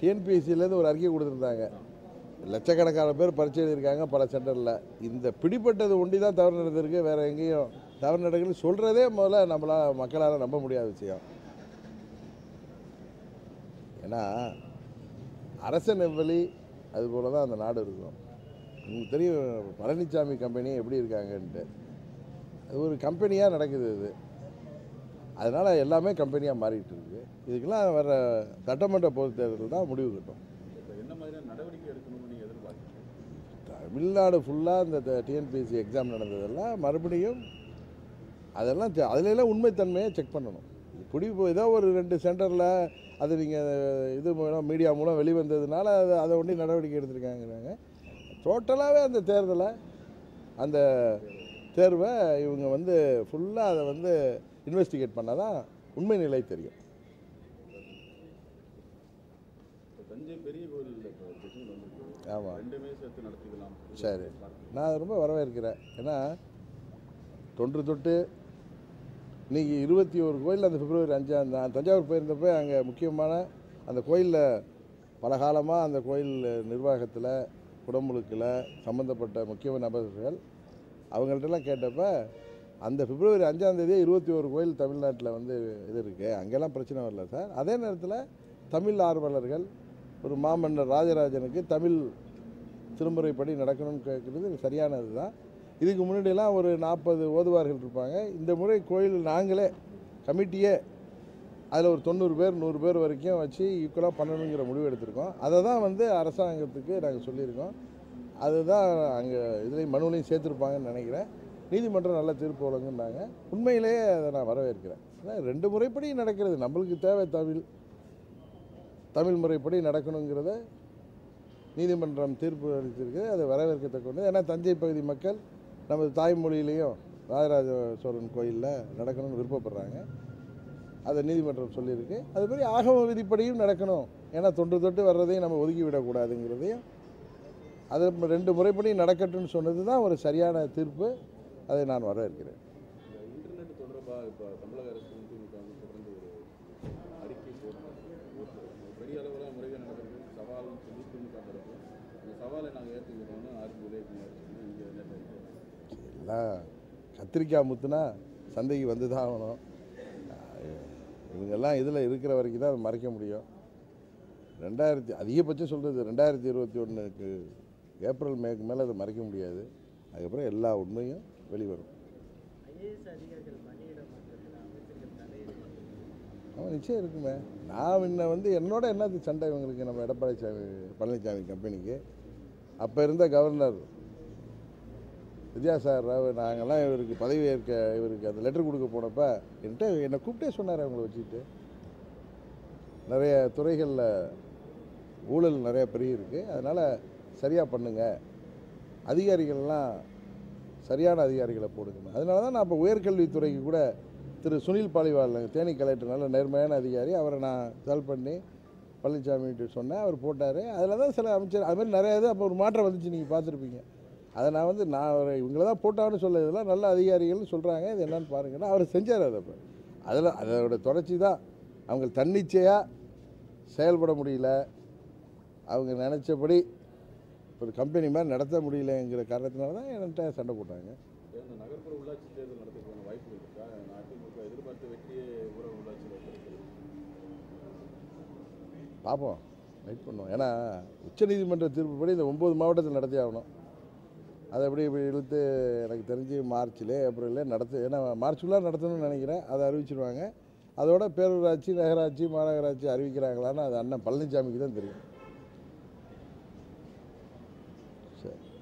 டிஎன்பிஎஸ்சிலேருந்து ஒரு அறிக்கை கொடுத்துருந்தாங்க லட்சக்கணக்கான பேர் பரீட்சை எழுதியிருக்காங்க பல சென்டரில் இந்த பிடிப்பட்டது ஒண்டி தான் தவறு நடந்திருக்கு வேறு எங்கேயும் தவறு நடக்குன்னு சொல்கிறதே முதல்ல நம்மளால் மக்களால் நம்ப முடியாத விஷயம் ஏன்னா அரச நெவ்வழி அது போல தான் அந்த நாடு இருக்கும் உங்களுக்கு தெரியும் பழனிசாமி கம்பெனி எப்படி இருக்காங்கன்ட்டு அது ஒரு கம்பெனியாக நடக்குது இது அதனால் எல்லாமே கம்பெனியாக மாறிட்டு இருக்கு இதுக்கெல்லாம் வர சட்டமன்ற பொதுத் தேர்தல் தான் முடிவு கட்டும் இப்போ என்ன மாதிரியான நடவடிக்கை எடுக்கணும்னு நீங்கள் எதிர்பார்க்குறீங்க தமிழ்நாடு ஃபுல்லாக இந்த டிஎன்பிஎஸ்சி எக்ஸாம் நடந்ததெல்லாம் மறுபடியும் அதெல்லாம் தெ- அதுல எல்லாம் உண்மைத்தன்மையை செக் பண்ணணும் இப்படி இப்போ ஏதோ ஒரு ரெண்டு சென்டரில் அது நீங்கள் இது மூலம் மீடியா மூலம் வெளிவந்ததுனால அதை அதை ஒண்டி நடவடிக்கை எடுத்திருக்காங்கிறாங்க டோட்டலாகவே அந்த தேர்தலை அந்த தேர்வை இவங்க வந்து ஃபுல்லாக அதை வந்து இன்வெஸ்டிகேட் பண்ணால் தான் உண்மை நிலை தெரியும் இப்போ தஞ்சை பெரிய கோயிலில் இப்போ பிரச்சனை வந்திருக்கு ஆமாம் ரெண்டுமே சேர்த்து நடத்திக்கலாம் சரி நான் அதை ரொம்ப வரவேற்கிறேன் ஏன்னா தொன்று தொட்டு இன்னைக்கு இருபத்தி ஒரு கோயில் அந்த பிப்ரவரி அஞ்சாம் நான் தஞ்சாவூர் போயிருந்தப்போ அங்கே முக்கியமான அந்த கோயிலில் பல காலமாக அந்த கோயில் நிர்வாகத்தில் குடமுழுக்கில் சம்மந்தப்பட்ட முக்கிய நபர்கள் அவங்கள்ட்டலாம் கேட்டப்ப அந்த பிப்ரவரி அஞ்சாம் தேதி இருபத்தி ஒரு கோயில் தமிழ்நாட்டில் வந்து இது இருக்குது அங்கெல்லாம் பிரச்சனை வரல சார் அதே நேரத்தில் தமிழ் ஆர்வலர்கள் ஒரு மாமன்னர் ராஜராஜனுக்கு தமிழ் திருமுறைப்படி நடக்கணும்னு கேட்குறது சரியானது தான் இதுக்கு முன்னாடியெல்லாம் ஒரு நாற்பது ஓதுவார்கள் இருப்பாங்க இந்த முறை கோயில் நாங்களே கமிட்டியே அதில் ஒரு தொண்ணூறு பேர் நூறு பேர் வரைக்கும் வச்சு ஈக்குவலாக பண்ணணுங்கிற முடிவு எடுத்திருக்கோம் அதை தான் வந்து அரசாங்கத்துக்கு நாங்கள் சொல்லியிருக்கோம் அதுதான் அங்கே இதுலேயும் மனுவிலையும் சேர்த்துருப்பாங்கன்னு நினைக்கிறேன் நீதிமன்றம் நல்ல தீர்ப்பு வழங்குனாங்க உண்மையிலேயே அதை நான் வரவேற்கிறேன் ஏன்னா ரெண்டு முறைப்படி நடக்கிறது நம்மளுக்கு தேவை தமிழ் தமிழ் முறைப்படி நடக்கணுங்கிறத நீதிமன்றம் தீர்ப்பு அளித்திருக்கு அது வரவேற்கத்தக்க ஒன்று ஏன்னா தஞ்சை பகுதி மக்கள் நமது தாய்மொழியிலையும் ராஜராஜ சோழன் கோயிலில் நடக்கணும்னு விருப்பப்படுறாங்க அதை நீதிமன்றம் சொல்லியிருக்கு அது மாதிரி ஆகம விதிப்படியும் நடக்கணும் ஏன்னா தொன்று தொட்டு வர்றதையும் நம்ம ஒதுக்கி விடக்கூடாதுங்கிறதையும் அது ரெண்டு முறைப்படி நடக்கட்டும்னு சொன்னது தான் ஒரு சரியான தீர்ப்பு அதை நான் வரவேற்கிறேன் இந்த இன்டர்நெட் தொடர்பாக இப்போ தமிழக அரசு வந்து இன்னைக்கு வந்து தொடர்ந்து ஒரு அறிக்கை போடுறாங்க ஒரு பெரிய அளவில் முறைகள் நடக்கிறது சவால்னு சொல்லி திமுக தரப்பு அந்த சவாலை நாங்கள் ஏற்றுக்கிறோம்னு ஆர்பி உதயகுமார் சொல்லி இங்கே நேற்று எல்லாம் கத்திரிக்காய் முத்துனா சந்தைக்கு வந்து தான் ஆகணும் இவங்கெல்லாம் இதில் இருக்கிற வரைக்கும் தான் அதை மறைக்க முடியும் ரெண்டாயிரத்தி அதிகபட்சம் சொல்கிறது ரெண்டாயிரத்தி இருபத்தி ஒன்றுக்கு ஏப்ரல் மேக்கு மேலே அதை மறைக்க முடியாது அதுக்கப்புறம் எல்லா உண்மையும் வெளிவரும் ஐஏஎஸ் அதிகாரிகள் பணியிட மாற்றத்தில் அமைச்சர்கள் தலையிட ஆமாம் நிச்சயம் இருக்குமே நான் முன்ன வந்து என்னோட என்னது சண்டை இவங்களுக்கு நம்ம எடப்பாடி சாமி பழனிசாமி கம்பெனிக்கு அப்போ இருந்த கவர்னர் வித்யாசாகர் ராவ் நாங்கள்லாம் இவருக்கு பதவி ஏற்க இவருக்கு அந்த லெட்டர் கொடுக்க போனப்ப என்கிட்ட என்னை கூப்பிட்டே சொன்னார் அவங்கள வச்சுக்கிட்டு நிறைய துறைகளில் ஊழல் நிறைய பெரிய இருக்குது அதனால் சரியாக பண்ணுங்க அதிகாரிகள்லாம் சரியான அதிகாரிகளை போடுங்க அதனால தான் நான் இப்போ உயர்கல்வித்துறைக்கு கூட திரு சுனில் பாலிவால் தேனி கலெக்டர் நல்ல நேர்மையான அதிகாரி அவரை நான் கால் பண்ணி பழனிசாமிகிட்ட சொன்னேன் அவர் போட்டார் அதில் தான் சில அமைச்சர் அது மாதிரி நிறைய இது அப்போ ஒரு மாற்றம் வந்துச்சு நீங்கள் பார்த்துருப்பீங்க அதை நான் வந்து நான் அவரை இவங்கள தான் போட்டான்னு சொல்ல இதெல்லாம் நல்ல அதிகாரிகள்னு சொல்கிறாங்க இது என்னன்னு பாருங்கன்னா அவர் செஞ்சார் அதை அப்போ அதில் அதோட தொடர்ச்சி தான் அவங்க தன்னிச்சையாக செயல்பட முடியல அவங்க நினச்சபடி ஒரு கம்பெனி மாதிரி நடத்த முடியலங்கிற காரணத்தினால தான் என்கிட்ட சண்டை போட்டாங்க இந்த நகர்ப்புற உள்ளாட்சி தேர்தல் நடத்துறதுக்கான வாய்ப்புகள் இருக்கா அதிமுக எதிர்பார்த்த வெற்றியே ஊரக உள்ளாட்சியில் கிடைக்கிறது பார்ப்போம் வெயிட் பண்ணுவோம் ஏன்னா உச்சநீதிமன்ற தீர்ப்புப்படி இந்த ஒம்பது மாவட்டத்தில் நடத்தி ஆகணும் அதை எப்படி இப்படி இழுத்து எனக்கு தெரிஞ்சு மார்ச்லே ஏப்ரல்லே நடத்து ஏன்னா மார்ச்சுக்குள்ளே நடத்தணும்னு நினைக்கிறேன் அதை அறிவிச்சிருவாங்க அதோட பேரூராட்சி நகராட்சி மாநகராட்சி அறிவிக்கிறாங்களான்னு அது அண்ணன் பழனிசாமிக்கு தான் தெரியும் சரி